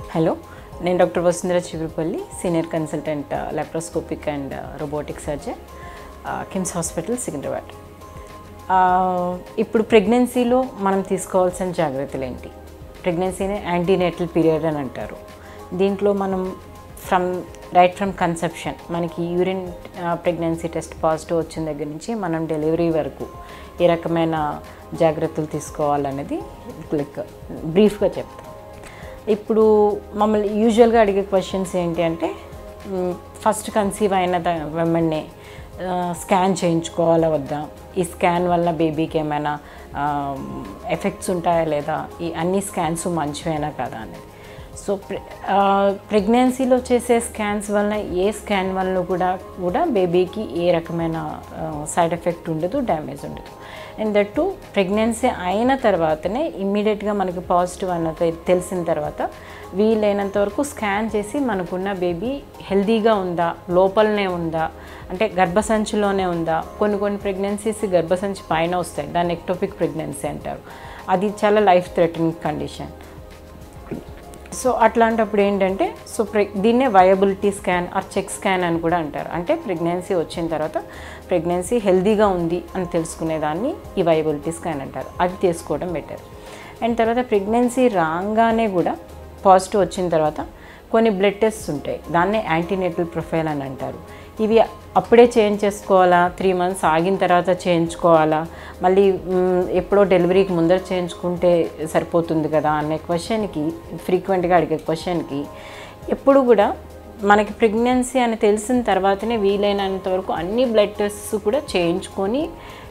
hello నేను doctor Vasundhara Chigurupalli senior consultant laparoscopic and robotic surgeon KIMS hospital Secunderabad ఆ, ఇప్పుడు ప్రెగ్నెన్సీలో మనం తీసుకోవాల్సిన జాగ్రత్తలు ఏంటి ప్రెగ్నెన్సీని యాంటీనేటల్ పీరియడ్ అని అంటారు దీంట్లో మనం ఫ్రమ్ రైట్ ఫ్రమ్ కన్సెప్షన్ మనకి యూరిన్ ప్రెగ్నెన్సీ టెస్ట్ పాజిటివ్ వచ్చిన దగ్గర నుంచి మనం డెలివరీ వరకు ఏ రకమైన జాగ్రత్తలు తీసుకోవాలనేది లైక్ బ్రీఫ్గా చెప్తాం ఇప్పుడు మమ్మల్ని యూజువల్గా అడిగే క్వశ్చన్స్ ఏంటి అంటే ఫస్ట్ కన్సీవ్ అయిన వెంబడినే స్కాన్ చేయించుకోవాలా వద్దా ఈ స్కాన్ వల్ల బేబీకి ఏమైనా ఎఫెక్ట్స్ ఉంటాయా లేదా ఈ అన్ని స్కాన్స్ మంచివేనా కదా అనేది సో ప్రెగ్నెన్సీలో చేసే స్కాన్స్ వలన ఏ స్కాన్ వలన కూడా కూడా బేబీకి ఏ రకమైన సైడ్ ఎఫెక్ట్ ఉండదు డ్యామేజ్ ఉండదు అండ్ దట్ టు ప్రెగ్నెన్సీ అయిన తర్వాతనే ఇమ్మీడియట్గా మనకి పాజిటివ్ అన్నది తెలిసిన తర్వాత వీలైనంత వరకు స్కాన్ చేసి మనకున్న బేబీ హెల్తీగా ఉందా లోపలనే ఉందా అంటే గర్భసంచిలోనే ఉందా కొన్ని కొన్ని ప్రెగ్నెన్సీస్ గర్భసంచి పైన వస్తాయి దాన్ని ఎక్టోపిక్ ప్రెగ్నెన్సీ అంటారు అది చాలా లైఫ్ థ్రెటనింగ్ కండిషన్ సో అట్లాంటప్పుడు ఏంటంటే సో ప్రె దీన్నే viability scan or check scan అని కూడా అంటారు అంటే ప్రెగ్నెన్సీ వచ్చిన తర్వాత ప్రెగ్నెన్సీ హెల్దీగా ఉంది అని తెలుసుకునేదాన్ని ఈ వయబిలిటీ స్కాన్ అంటారు అది చేసుకోవడం బెటర్ అండ్ తర్వాత ప్రెగ్నెన్సీ రాగానే కూడా పాజిటివ్ వచ్చిన తర్వాత కొన్ని బ్లడ్ టెస్ట్స్ ఉంటాయి దాన్నే యాంటీనేటల్ ప్రొఫైల్ అని అంటారు ఇవి అప్పుడే చేంజ్ చేసుకోవాలా త్రీ మంత్స్ ఆగిన తర్వాత చేయించుకోవాలా మళ్ళీ మ్, ఎప్పుడో డెలివరీకి ముందర చేయించుకుంటే సరిపోతుంది కదా అనే క్వశ్చన్కి ఫ్రీక్వెంట్గా అడిగే క్వశ్చన్కి ఎప్పుడు కూడా మనకి ప్రెగ్నెన్సీ అని తెలిసిన తర్వాతనే వీలైనంత వరకు అన్ని బ్లడ్ టెస్ట్స్ కూడా చేయించుకొని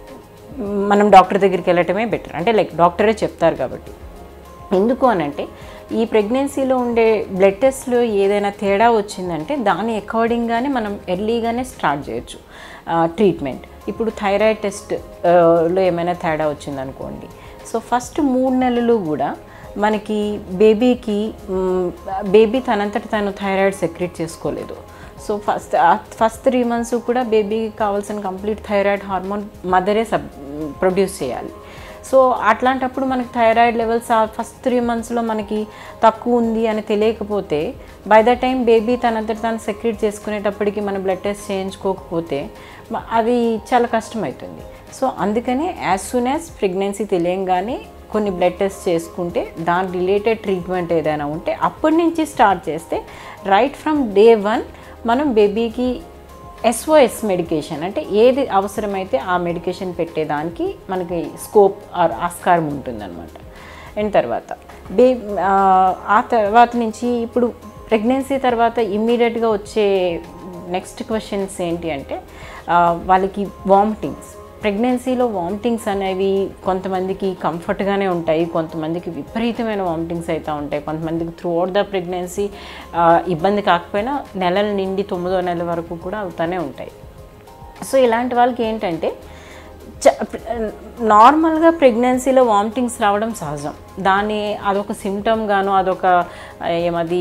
మనం డాక్టర్ దగ్గరికి వెళ్ళటమే బెటర్ అంటే లైక్ డాక్టరే చెప్తారు కాబట్టి ఎందుకు అనంటే ఈ ప్రెగ్నెన్సీలో ఉండే బ్లడ్ టెస్ట్లో ఏదైనా తేడా వచ్చిందంటే దాని అకార్డింగ్గానే మనం ఎర్లీగానే స్టార్ట్ చేయొచ్చు ట్రీట్మెంట్ ఇప్పుడు థైరాయిడ్ టెస్ట్ ఆ, లో ఏమైనా తేడా వచ్చిందనుకోండి సో ఫస్ట్ మూడు నెలలు కూడా మనకి బేబీకి బేబీ తనంతట తను థైరాయిడ్ సెక్రెట్ చేసుకోలేదు so first first three months కూడా బేబీకి కావాల్సిన కంప్లీట్ థైరాయిడ్ హార్మోన్ మదరే సబ్ ప్రొడ్యూస్ చేయాలి సో అట్లాంటప్పుడు మనకి థైరాయిడ్ లెవెల్స్ ఆ ఫస్ట్ త్రీ మంత్స్లో మనకి తక్కువ ఉంది అని తెలియకపోతే బై ద టైం బేబీ తనంతట తను సెక్రెట్ చేసుకునేటప్పటికి మన బ్లడ్ టెస్ట్ చేయించుకోకపోతే మ- అది చాలా కష్టమవుతుంది సో అందుకనే యాజ్ సూన్ యాజ్ ప్రెగ్నెన్సీ తెలియంగానే కొన్ని బ్లడ్ టెస్ట్ చేసుకుంటే దాని రిలేటెడ్ ట్రీట్మెంట్ ఏదైనా ఉంటే అప్పటి నుంచి స్టార్ట్ చేస్తే రైట్ ఫ్రమ్ డే వన్ మనం బేబీకి ఎస్ఓఎస్ మెడికేషన్ అంటే ఏది అవసరమైతే ఆ మెడికేషన్ పెట్టేదానికి మనకి స్కోప్ ఆర్ ఆస్కారం ఉంటుందన్నమాట అండ్ తర్వాత బే ఆ, ఆ తర్వాత నుంచి ఇప్పుడు ప్రెగ్నెన్సీ తర్వాత ఇమ్మీడియట్గా వచ్చే నెక్స్ట్ క్వశ్చన్స్ ఏంటి అంటే ఆ, వాళ్ళకి వామిటింగ్స్ ప్రెగ్నెన్సీలో వామిటింగ్స్ అనేవి కొంతమందికి కంఫర్ట్గానే ఉంటాయి కొంతమందికి విపరీతమైన వామిటింగ్స్ అవుతూ ఉంటాయి కొంతమందికి త్రూ అవుట్ ద ప్రెగ్నెన్సీ ఇబ్బంది కాకపోయినా నెలల నుండి తొమ్మిదో నెల వరకు కూడా అవుతూనే ఉంటాయి సో ఇలాంటి వాళ్ళకి ఏంటంటే చ నార్మల్గా ప్రెగ్నెన్సీలో వామిటింగ్స్ రావడం సహజం దాన్ని అదొక సిమ్టమ్ గాను అదొక ఆ, ఏమది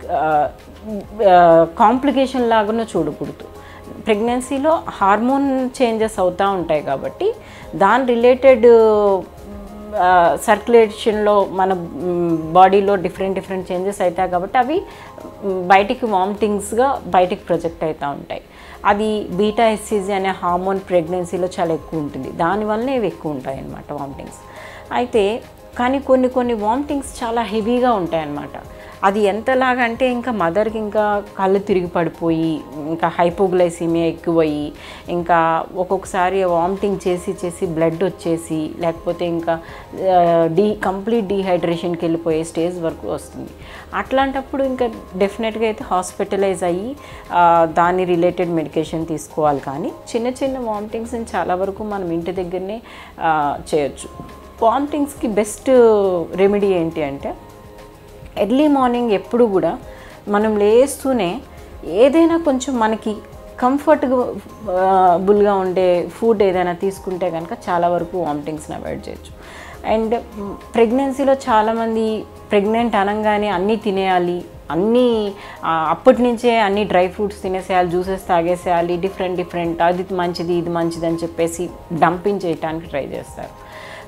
కాంప్లికేషన్ లాగానో చూడకూడదు ప్రెగ్నెన్సీలో హార్మోన్ చేంజెస్ అవుతూ ఉంటాయి కాబట్టి దాని రిలేటెడ్ సర్క్యులేషన్లో మన బాడీలో డిఫరెంట్ డిఫరెంట్ చేంజెస్ అవుతాయి కాబట్టి అవి మ్, బయటికి వామిటింగ్స్గా బయటికి ప్రొజెక్ట్ అవుతూ ఉంటాయి అది బీటా ఎస్సీజీ అనే హార్మోన్ ప్రెగ్నెన్సీలో చాలా ఎక్కువ ఉంటుంది దానివల్లనే ఇవి ఎక్కువ ఉంటాయి అన్నమాట వామిటింగ్స్ అయితే కానీ కొన్ని కొన్ని వామిటింగ్స్ చాలా హెవీగా ఉంటాయి అన్నమాట అది ఎంతలాగా అంటే ఇంకా మదర్కి ఇంకా కళ్ళు తిరిగి పడిపోయి ఇంకా హైపోగ్లైసీమియా ఎక్కువయ్యి ఇంకా ఒక్కొక్కసారి వామిటింగ్ చేసి చేసి బ్లడ్ వచ్చేసి లేకపోతే ఇంకా డీ కంప్లీట్ డీహైడ్రేషన్కి వెళ్ళిపోయే స్టేజ్ వరకు వస్తుంది అట్లాంటప్పుడు ఇంకా డెఫినెట్గా అయితే హాస్పిటలైజ్ అయ్యి ఆ, దాని రిలేటెడ్ మెడికేషన్ తీసుకోవాలి కానీ చిన్న చిన్న వామిటింగ్స్ని చాలా వరకు మనం ఇంటి దగ్గరనే ఆ, చేయొచ్చు వామిటింగ్స్కి బెస్ట్ రెమెడీ ఏంటి అంటే ఎర్లీ మార్నింగ్ ఎప్పుడు కూడా మనం లేస్తూనే ఏదైనా కొంచెం మనకి కంఫర్టబుల్గా ఉండే ఫుడ్ ఏదైనా తీసుకుంటే కనుక చాలా వరకు వామిటింగ్స్ని అవాయిడ్ చేయొచ్చు అండ్ ప్రెగ్నెన్సీలో చాలామంది ప్రెగ్నెంట్ అనగానే అన్నీ తినేయాలి అన్నీ ఆ, అప్పటి నుంచే అన్ని డ్రై ఫ్రూట్స్ తినేసేయాలి జ్యూసెస్ తాగేసేయాలి డిఫరెంట్ డిఫరెంట్ అది మంచిది ఇది మంచిది అని చెప్పేసి డంపింగ్ చేయడానికి ట్రై చేస్తారు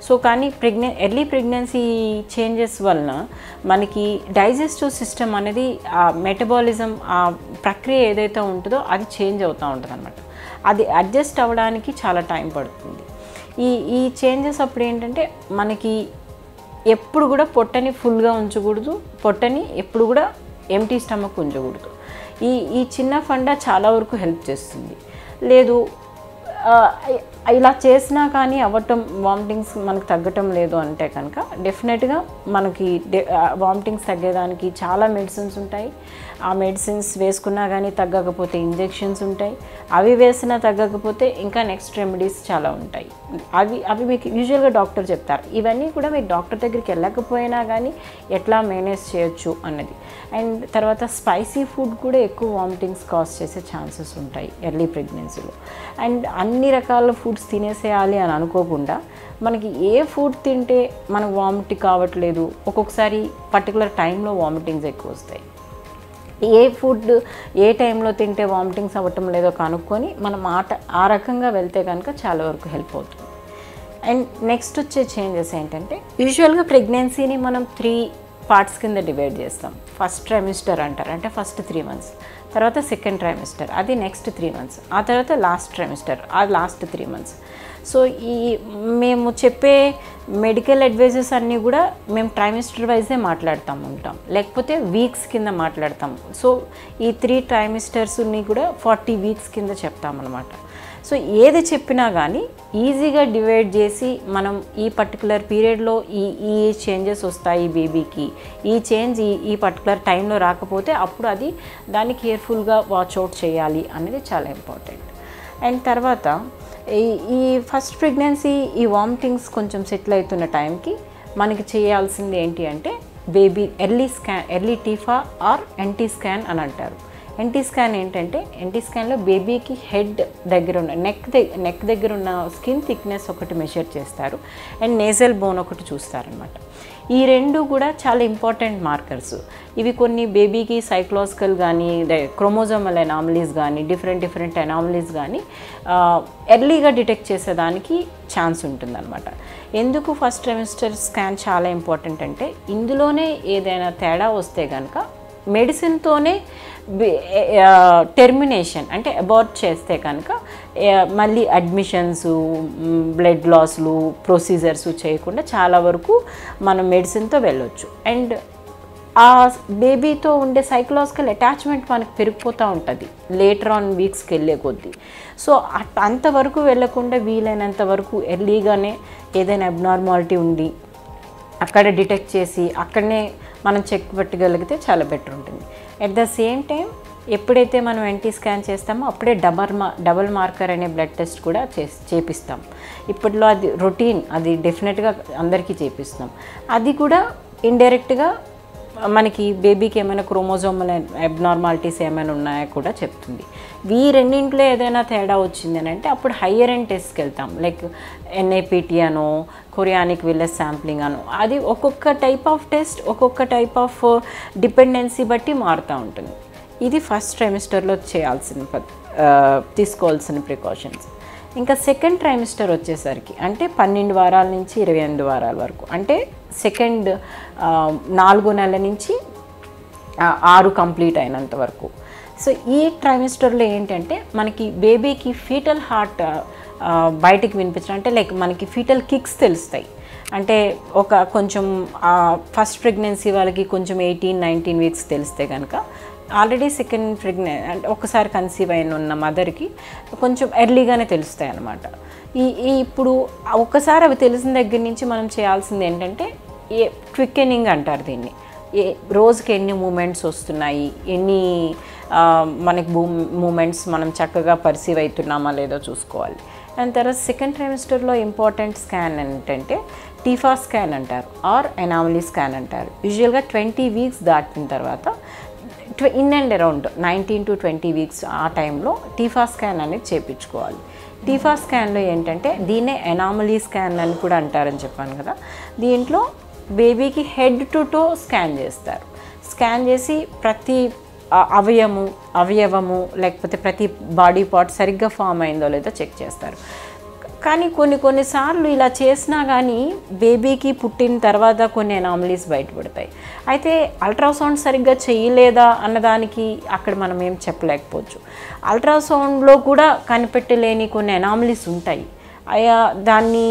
సో కానీ ప్రెగ్నె ఎర్లీ ప్రెగ్నెన్సీ చేంజెస్ వలన మనకి డైజెస్టివ్ సిస్టమ్ అనేది ఆ మెటబాలిజం ఆ ప్రక్రియ ఏదైతే ఉంటుందో అది చేంజ్ అవుతూ ఉంటుంది అనమాట అది అడ్జస్ట్ అవ్వడానికి చాలా టైం పడుతుంది ఈ ఈ చేంజెస్ అప్పుడు ఏంటంటే మనకి ఎప్పుడు కూడా పొట్టని ఫుల్గా ఉంచకూడదు పొట్టని ఎప్పుడు కూడా ఎంటీ స్టమక్ ఉంచకూడదు ఈ ఈ చిన్న ఫండా చాలా వరకు హెల్ప్ చేస్తుంది లేదు ఆ, ఇలా చేసినా కానీ అవ్వటం వామిటింగ్స్ మనకు తగ్గటం లేదు అంటే కనుక డెఫినెట్గా మనకి వామిటింగ్స్ తగ్గేదానికి చాలా మెడిసిన్స్ ఉంటాయి ఆ మెడిసిన్స్ వేసుకున్నా కానీ తగ్గకపోతే ఇంజెక్షన్స్ ఉంటాయి అవి వేసినా తగ్గకపోతే ఇంకా నెక్స్ట్ రెమెడీస్ చాలా ఉంటాయి అవి అవి మీకు యూజువల్గా డాక్టర్ చెప్తారు ఇవన్నీ కూడా మీరు డాక్టర్ దగ్గరికి వెళ్ళకపోయినా కానీ ఎట్లా మేనేజ్ చేయొచ్చు అన్నది అండ్ తర్వాత స్పైసీ ఫుడ్ కూడా ఎక్కువ వామిటింగ్స్ కాజ్ చేసే ఛాన్సెస్ ఉంటాయి ఎర్లీ ప్రెగ్నెన్సీలో అండ్ అన్ని రకాల ఫుడ్స్ తినేసేయాలి అని అనుకోకుండా మనకి ఏ ఫుడ్ తింటే మనకు వామిట్ కావట్లేదు ఒక్కొక్కసారి పర్టికులర్ టైంలో వామిటింగ్స్ ఎక్కువ వస్తాయి ఏ ఫుడ్ ఏ టైంలో తింటే వామిటింగ్స్ అవ్వటం లేదో కనుక్కొని మనం ఆట ఆ రకంగా వెళ్తే కనుక చాలా వరకు హెల్ప్ అవుతుంది అండ్ నెక్స్ట్ వచ్చే చేంజెస్ ఏంటంటే యూజువల్గా ప్రెగ్నెన్సీని మనం త్రీ పార్ట్స్ కింద డివైడ్ చేస్తాం ఫస్ట్ ట్రైమిస్టర్ అంటారు అంటే ఫస్ట్ త్రీ మంత్స్ తర్వాత సెకండ్ ట్రైమిస్టర్ అది నెక్స్ట్ త్రీ మంత్స్ ఆ తర్వాత లాస్ట్ ట్రైమిస్టర్ ఆ లాస్ట్ త్రీ మంత్స్ సో ఈ మేము చెప్పే మెడికల్ అడ్వైజెస్ అన్నీ కూడా మేము ట్రైమిస్టర్ వైజే మాట్లాడుతాం ఉంటాం లేకపోతే వీక్స్ కింద మాట్లాడతాం సో ఈ త్రీ ట్రైమిస్టర్స్ని కూడా ఫార్టీ వీక్స్ కింద చెప్తామన్నమాట సో ఏది చెప్పినా కానీ ఈజీగా డివైడ్ చేసి మనం ఈ పర్టికులర్ పీరియడ్లో ఈ ఈ చేంజెస్ వస్తాయి బేబీకి ఈ చేంజ్ ఈ ఈ పర్టికులర్ టైంలో రాకపోతే అప్పుడు అది దాన్ని కేర్ఫుల్గా వాచ్ అవుట్ చేయాలి అనేది చాలా ఇంపార్టెంట్ అండ్ తర్వాత ఈ ఈ ఫస్ట్ ప్రెగ్నెన్సీ ఈ వామిటింగ్స్ కొంచెం సెటిల్ అవుతున్న టైంకి మనకి చేయాల్సింది ఏంటి అంటే baby early scan early TIFFA or NT scan అని అంటారు ఎన్టీ స్కాన్ ఏంటంటే ఎన్టీ స్కాన్లో బేబీకి హెడ్ దగ్గర ఉన్న నెక్ దగ్గర నెక్ దగ్గర ఉన్న స్కిన్ థిక్నెస్ ఒకటి మెషర్ చేస్తారు అండ్ నేజల్ బోన్ ఒకటి చూస్తారనమాట ఈ రెండు కూడా చాలా ఇంపార్టెంట్ మార్కర్స్ ఇవి కొన్ని బేబీకి సైకలాజికల్ కానీ క్రోమోజోమల్ ఎనామలీస్ కానీ డిఫరెంట్ డిఫరెంట్ ఎనామలీస్ కానీ ఎర్లీగా డిటెక్ట్ చేసేదానికి ఛాన్స్ ఉంటుందన్నమాట ఎందుకు ఫస్ట్ ట్రైమిస్టర్ స్కాన్ చాలా ఇంపార్టెంట్ అంటే ఇందులోనే ఏదైనా తేడా వస్తే కనుక మెడిసిన్తోనే టెర్మినేషన్ అంటే అబార్ట్ చేస్తే కనుక మళ్ళీ అడ్మిషన్స్ బ్లడ్ లాస్లు ప్రొసీజర్స్ చేయకుండా చాలా వరకు మనం మెడిసిన్తో వెళ్ళొచ్చు అండ్ ఆ బేబీతో ఉండే సైకలాజికల్ అటాచ్మెంట్ మనకు పెరిగిపోతూ ఉంటుంది లేటర్ ఆన్ వీక్స్కి వెళ్ళే కొద్దీ సో అట్ అంతవరకు వెళ్ళకుండా వీలైనంత వరకు ఎర్లీగానే ఏదైనా అబ్నార్మాలిటీ ఉండి అక్కడ డిటెక్ట్ చేసి అక్కడనే మనం చెక్ పెట్టగలిగితే చాలా బెటర్ ఉంటుంది ఎట్ ద సేమ్ టైం ఎప్పుడైతే మనం ఎన్టీ స్కాన్ చేస్తామో అప్పుడే డబల్ మా డబల్ మార్కర్ అనే బ్లడ్ టెస్ట్ కూడా చే చేపిస్తాం ఇప్పట్లో అది రొటీన్ అది డెఫినెట్గా అందరికీ చేపిస్తాం అది కూడా ఇండైరెక్ట్గా మనకి బేబీకి ఏమైనా క్రోమోజోమల్ అబ్నార్మాలిటీస్ ఏమైనా ఉన్నాయో కూడా చెప్తుంది ఈ రెండింటిలో ఏదైనా తేడా వచ్చింది అని అంటే అప్పుడు హయ్యర్ ఎండ్ టెస్ట్కి వెళ్తాం లైక్ ఎన్ఐపిటి అనో కొరియానిక్ విల్లెస్ శాంప్లింగ్ అను అది ఒక్కొక్క టైప్ ఆఫ్ టెస్ట్ ఒక్కొక్క టైప్ ఆఫ్ డిపెండెన్సీ బట్టి మారుతూ ఉంటుంది ఇది ఫస్ట్ ట్రైమిస్టర్లో చేయాల్సిన పద్- ఆ, తీసుకోవాల్సిన ప్రికాషన్స్ ఇంకా సెకండ్ ట్రైమిస్టర్ వచ్చేసరికి అంటే పన్నెండు వారాల నుంచి ఇరవై ఎనిమిది వారాల వరకు అంటే సెకండ్ ఆ, నాలుగో నెల నుంచి ఆ, ఆరు కంప్లీట్ అయినంత వరకు సో ఈ ట్రైమిస్టర్లో ఏంటంటే మనకి బేబీకి ఫీటల్ హార్ట్ బయటికి వినిపించడం అంటే లైక్ మనకి ఫీటల్ కిక్స్ తెలుస్తాయి అంటే ఒక కొంచెం ఫస్ట్ ప్రెగ్నెన్సీ వాళ్ళకి కొంచెం ఎయిటీన్ నైన్టీన్ వీక్స్ తెలిస్తే కనుక ఆల్రెడీ సెకండ్ ప్రెగ్నె అంటే ఒకసారి కన్సీవ్ అయిన ఉన్న మదర్కి కొంచెం ఎర్లీగానే తెలుస్తాయి అన్నమాట ఈ ఈ ఇప్పుడు ఒక్కసారి అవి తెలిసిన దగ్గర నుంచి మనం చేయాల్సింది ఏంటంటే ఏ క్విక్కెనింగ్ అంటారు దీన్ని ఏ రోజుకి ఎన్ని మూమెంట్స్ వస్తున్నాయి ఎన్ని ఆ, మనకి భూ మూమెంట్స్ మనం చక్కగా పర్సీవ్ అవుతున్నామా లేదో చూసుకోవాలి అండ్ తర్వాత సెకండ్ ట్రైమిస్టర్లో ఇంపార్టెంట్ స్కాన్ ఏంటంటే టీఫా స్కాన్ అంటారు ఆర్ ఎనామలీ స్కాన్ అంటారు యూజువల్గా ట్వంటీ వీక్స్ దాటిన తర్వాత ట్వ in and around nineteen to twenty weeks ఆ టైంలో టీఫా స్కాన్ అనేది చేయించుకోవాలి టీఫా స్కాన్లో ఏంటంటే దీన్నే ఎనామలీ స్కాన్ అని కూడా అంటారని చెప్పాను కదా దీంట్లో బేబీకి హెడ్ టు టో స్కాన్ చేస్తారు స్కాన్ చేసి ప్రతి అ- అవయము అవయవము లేకపోతే ప్రతి బాడీ పార్ట్ సరిగ్గా ఫామ్ అయిందో లేదో చెక్ చేస్తారు కానీ కొన్ని కొన్నిసార్లు ఇలా చేసినా కానీ బేబీకి పుట్టిన తర్వాత కొన్ని ఎనామలీస్ బయటపడతాయి అయితే అల్ట్రాసౌండ్ సరిగ్గా చేయలేదా అన్నదానికి అక్కడ మనం ఏం చెప్పలేకపోవచ్చు అల్ట్రాసౌండ్లో కూడా కనిపెట్టలేని కొన్ని ఎనామలీస్ ఉంటాయి అయా దాన్ని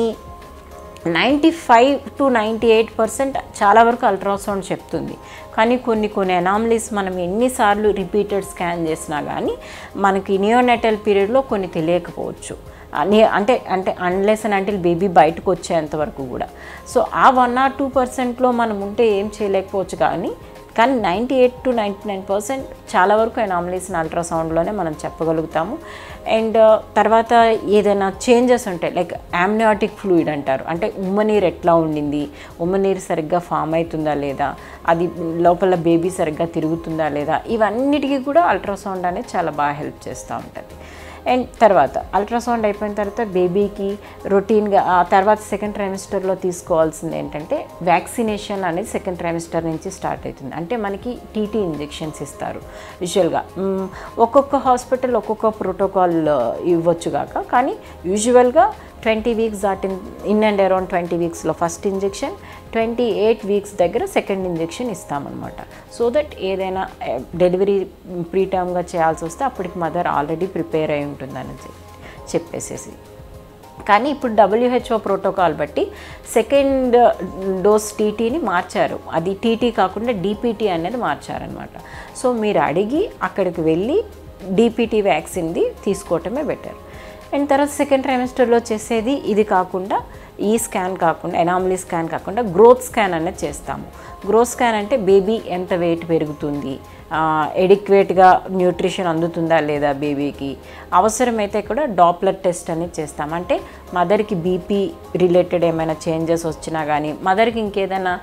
ninety five to ninety eight percent చాలా వరకు అల్ట్రాసౌండ్ చెప్తుంది కానీ కొన్ని కొన్ని ఎనామలీస్ మనం ఎన్నిసార్లు రిపీటెడ్ స్కాన్ చేసినా కానీ మనకి నియోనెటల్ పీరియడ్లో కొన్ని తెలియకపోవచ్చు అని అంటే అంటే అన్లెస్ అండ్ అంటే బేబీ బయటకు వచ్చేంత వరకు కూడా సో ఆ వన్ ఆర్ టూ పర్సెంట్లో మనం ఉంటే ఏం చేయలేకపోవచ్చు కానీ కానీ ninety eight to ninety nine percent చాలా వరకు ఎనామలీస్ని అల్ట్రాసౌండ్లోనే మనం చెప్పగలుగుతాము అండ్ తర్వాత ఏదైనా చేంజెస్ ఉంటాయి లైక్ యామ్నియాటిక్ ఫ్లూయిడ్ అంటారు అంటే ఉమ్మనీరు ఎట్లా ఉండింది ఉమ్మనీరు సరిగ్గా ఫామ్ అవుతుందా లేదా అది లోపల బేబీ సరిగ్గా తిరుగుతుందా లేదా ఇవన్నిటికీ కూడా అల్ట్రాసౌండ్ అనేది చాలా బాగా హెల్ప్ చేస్తూ ఉంటుంది అండ్ తర్వాత అల్ట్రాసౌండ్ అయిపోయిన తర్వాత బేబీకి రొటీన్గా ఆ తర్వాత సెకండ్ ట్రైమిస్టర్లో తీసుకోవాల్సింది ఏంటంటే వ్యాక్సినేషన్ అనేది సెకండ్ ట్రైమిస్టర్ నుంచి స్టార్ట్ అవుతుంది అంటే మనకి టీటీ ఇంజెక్షన్స్ ఇస్తారు యూజువల్గా మ్, ఒక్కొక్క హాస్పిటల్ ఒక్కొక్క ప్రోటోకాల్ ఇవ్వచ్చు కాక కానీ యూజువల్గా ట్వంటీ వీక్స్ దాటిన్ ఇన్ అండ్ అరౌండ్ ట్వంటీ వీక్స్లో first injection twenty eight weeks దగ్గర సెకండ్ ఇంజెక్షన్ ఇస్తామన్నమాట సో దట్ ఏదైనా డెలివరీ ప్రీటర్మ్గా చేయాల్సి వస్తే అప్పటికి మదర్ ఆల్రెడీ ప్రిపేర్ అయి ఉంటుందని చెప్పి చెప్పేసేసి కానీ ఇప్పుడు డబ్ల్యూహెచ్ఓ ప్రోటోకాల్ బట్టి సెకండ్ డోస్ టీటీని మార్చారు అది టీటీ కాకుండా డీపీటీ అనేది మార్చారనమాట సో మీరు అడిగి అక్కడికి వెళ్ళి డీపీటీ వ్యాక్సిన్ది తీసుకోవటమే బెటర్ అండ్ తర్వాత సెకండ్ ట్రైమిస్టర్లో చేసేది ఇది కాకుండా ఈ స్కాన్ కాకుండా ఎనామలీ స్కాన్ కాకుండా గ్రోత్ స్కాన్ అనేది చేస్తాము గ్రోత్ స్కాన్ అంటే బేబీ ఎంత వెయిట్ పెరుగుతుంది ఎడిక్వేట్గా న్యూట్రిషన్ అందుతుందా లేదా బేబీకి అవసరమైతే కూడా డాప్లర్ టెస్ట్ అనేది చేస్తాం అంటే మదర్కి బీపీ రిలేటెడ్ ఏమైనా చేంజెస్ వచ్చినా కానీ మదర్కి ఇంకేదైనా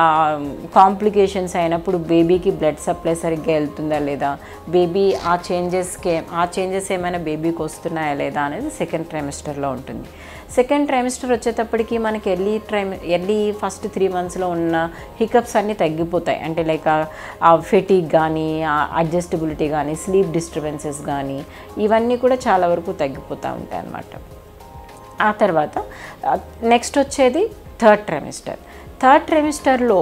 కాంప్లికేషన్స్ అయినప్పుడు బేబీకి బ్లడ్ సప్లై సరిగ్గా వెళ్తుందా లేదా బేబీ ఆ చేంజెస్కి ఆ చేంజెస్ ఏమైనా బేబీకి వస్తున్నాయా లేదా అనేది సెకండ్ ట్రైమిస్టర్లో ఉంటుంది సెకండ్ ట్రైమిస్టర్ వచ్చేటప్పటికి మనకి ఎర్లీ ట్రైమ్ ఎర్లీ ఫస్ట్ త్రీ మంత్స్లో ఉన్న హికప్స్ అన్నీ తగ్గిపోతాయి అంటే లైక్ ఆ ఫెటిక్ కానీ అడ్జస్టబిలిటీ కానీ స్లీప్ డిస్టర్బెన్సెస్ కానీ ఇవన్నీ కూడా చాలా వరకు తగ్గిపోతూ ఉంటాయి అన్నమాట ఆ తర్వాత నెక్స్ట్ వచ్చేది థర్డ్ ట్రైమిస్టర్ థర్డ్ ట్రైమిస్టర్లో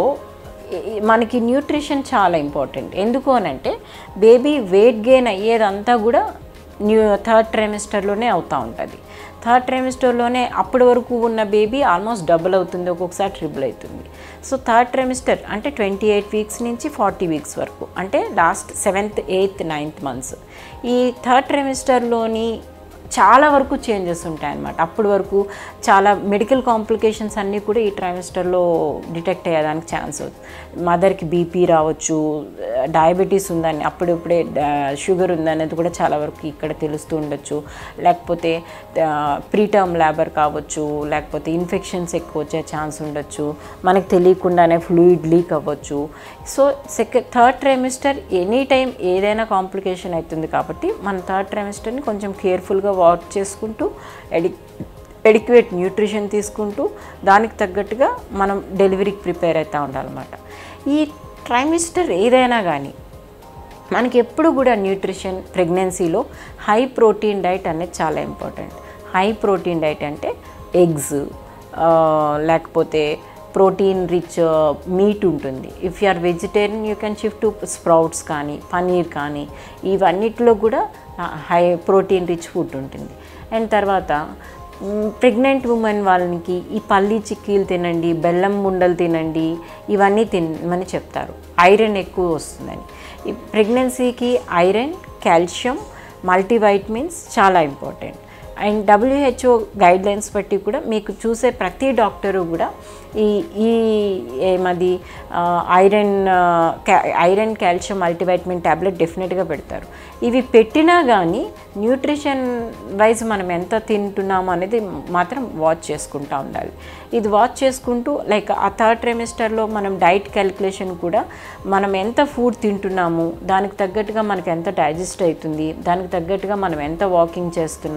మనకి న్యూట్రిషన్ చాలా ఇంపార్టెంట్ ఎందుకు అని అంటే బేబీ వెయిట్ గెయిన్ అయ్యేదంతా కూడా న్యూ థర్డ్ ట్రైమిస్టర్లోనే అవుతూ ఉంటుంది థర్డ్ ట్రైమిస్టర్లోనే అప్పటి వరకు ఉన్న బేబీ ఆల్మోస్ట్ డబుల్ అవుతుంది ఒక్కొక్కసారి ట్రిపుల్ అవుతుంది సో థర్డ్ ట్రైమిస్టర్ అంటే ట్వంటీ ఎయిట్ వీక్స్ నుంచి ఫార్టీ వీక్స్ వరకు అంటే last seventh eighth ninth months ఈ థర్డ్ ట్రైమిస్టర్లోని చాలా వరకు చేంజెస్ ఉంటాయన్నమాట అప్పటి వరకు చాలా మెడికల్ కాంప్లికేషన్స్ అన్నీ కూడా ఈ ట్రైమిస్టర్లో డిటెక్ట్ అయ్యేదానికి ఛాన్స్ అవుతుంది మదర్కి బీపీ రావచ్చు డయాబెటీస్ ఉందని అప్పుడప్పుడే షుగర్ ఉందనేది కూడా చాలా వరకు ఇక్కడ తెలుస్తూ ఉండొచ్చు లేకపోతే ప్రీటర్మ్ లేబర్ కావచ్చు లేకపోతే ఇన్ఫెక్షన్స్ ఎక్కువ వచ్చే ఛాన్స్ ఉండొచ్చు మనకు తెలియకుండానే ఫ్లూయిడ్ లీక్ అవ్వచ్చు so second third trimester any time ఏదైనా కాంప్లికేషన్ అవుతుంది కాబట్టి మన థర్డ్ ట్రైమిస్టర్ని కొంచెం కేర్ఫుల్గా వాచ్ చేసుకుంటూ ఎడి ఎడిక్వేట్ న్యూట్రిషన్ తీసుకుంటూ దానికి తగ్గట్టుగా మనం డెలివరీకి ప్రిపేర్ అవుతూ ఉండాలన్నమాట ఈ ట్రైమిస్టర్ ఏదైనా కానీ మనకి ఎప్పుడు కూడా న్యూట్రిషన్ ప్రెగ్నెన్సీలో హై ప్రోటీన్ డైట్ అనేది చాలా ఇంపార్టెంట్ హై ప్రోటీన్ డైట్ అంటే ఎగ్స్ లేకపోతే ప్రోటీన్ రిచ్ మీట్ ఉంటుంది if you are vegetarian you can shift to sprouts కానీ పనీర్ కానీ ఇవన్నిటిలో కూడా హై ప్రోటీన్ రిచ్ ఫుడ్ ఉంటుంది అండ్ తర్వాత ప్రెగ్నెంట్ ఉమెన్ వాళ్ళకి ఈ పల్లి చిక్కీలు తినండి బెల్లం ముండలు తినండి ఇవన్నీ తినమని చెప్తారు ఐరన్ ఎక్కువ వస్తుందని ఈ ప్రెగ్నెన్సీకి ఐరన్ కాల్షియం మల్టీవైటమిన్స్ చాలా ఇంపార్టెంట్ అండ్ డబ్ల్యూహెచ్ఓ గైడ్లైన్స్ బట్టి కూడా మీకు చూసే ప్రతి డాక్టరు కూడా ఈ ఈ ఏమది iron iron calcium multivitamin tablet డెఫినెట్గా పెడతారు ఇవి పెట్టినా కానీ న్యూట్రిషన్ వైజ్ మనం ఎంత తింటున్నాము అనేది మాత్రం వాచ్ చేసుకుంటూ ఉండాలి ఇది వాచ్ చేసుకుంటూ లైక్ ఆ థర్డ్ ట్రైమిస్టర్లో మనం డైట్ క్యాలిక్యులేషన్ కూడా మనం ఎంత ఫుడ్ తింటున్నాము దానికి తగ్గట్టుగా మనకి ఎంత డైజెస్ట్ అవుతుంది దానికి తగ్గట్టుగా మనం ఎంత వాకింగ్ చేస్తున్నాము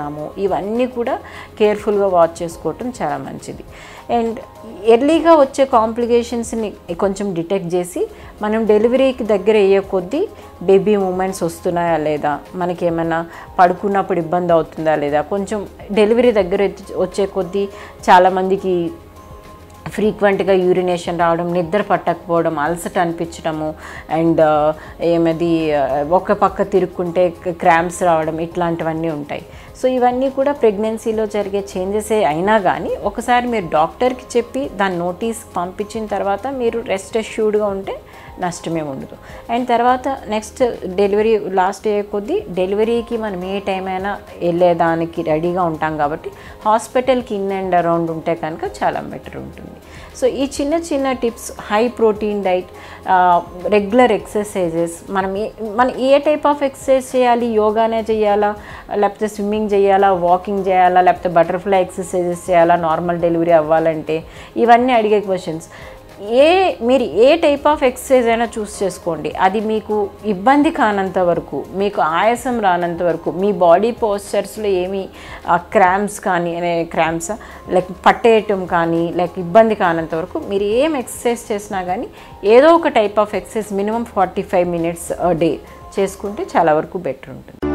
ఇవన్నీ కూడా కేర్ఫుల్గా వాచ్ చేసుకోవటం చాలా మంచిది అండ్ ఎర్లీగా వచ్చే కాంప్లికేషన్స్ని కొంచెం డిటెక్ట్ చేసి మనం డెలివరీకి దగ్గర అయ్యే కొద్దీ బేబీ మూమెంట్స్ వస్తున్నాయా లేదా మనకి ఏమైనా పడుకున్నప్పుడు ఇబ్బంది అవుతుందా లేదా కొంచెం డెలివరీ దగ్గర వచ్చే కొద్దీ చాలామందికి ఫ్రీక్వెంట్గా యూరినేషన్ రావడం నిద్ర పట్టకపోవడం అలసట అనిపించడము అండ్ ఏమది ఒక పక్క తిరుక్కుంటే క్రాంప్స్ రావడం ఇట్లాంటివన్నీ ఉంటాయి సో ఇవన్నీ కూడా ప్రెగ్నెన్సీలో జరిగే చేంజెసే అయినా కానీ ఒకసారి మీరు డాక్టర్కి చెప్పి దాని నోటీస్ పంపించిన తర్వాత మీరు రెస్ట్ అష్యూర్డ్గా ఉంటే నష్టమే ఉండదు అండ్ తర్వాత నెక్స్ట్ డెలివరీ లాస్ట్ అయ్యే కొద్దీ డెలివరీకి మనం ఏ టైం అయినా వెళ్ళేదానికి రెడీగా ఉంటాం కాబట్టి హాస్పిటల్కి ఇన్ అండ్ అరౌండ్ ఉంటే కనుక చాలా బెటర్ ఉంటుంది సో ఈ చిన్న చిన్న tips high protein diet regular exercises మనం ఏ మనం ఏ టైప్ ఆఫ్ ఎక్సర్సైజ్ చేయాలి యోగానే చేయాలా లేకపోతే స్విమ్మింగ్ చేయాలా వాకింగ్ చేయాలా లేకపోతే బటర్ఫ్లై ఎక్సర్సైజెస్ చేయాలా నార్మల్ డెలివరీ అవ్వాలంటే ఇవన్నీ అడిగే క్వశ్చన్స్ ఏ మీరు ఏ టైప్ ఆఫ్ ఎక్సర్సైజ్ అయినా చూస్ చేసుకోండి అది మీకు ఇబ్బంది కానంత వరకు మీకు ఆయాసం రానంత వరకు మీ బాడీ పోస్చర్స్లో ఏమి క్రామ్స్ కానీ క్రామ్స్ లైక్ పట్టేయటం కానీ లైక్ ఇబ్బంది కానంత వరకు మీరు ఏం ఎక్సర్సైజ్ చేసినా కానీ ఏదో ఒక type of exercise minimum forty five minutes day చేసుకుంటే చాలా వరకు బెటర్ ఉంటుంది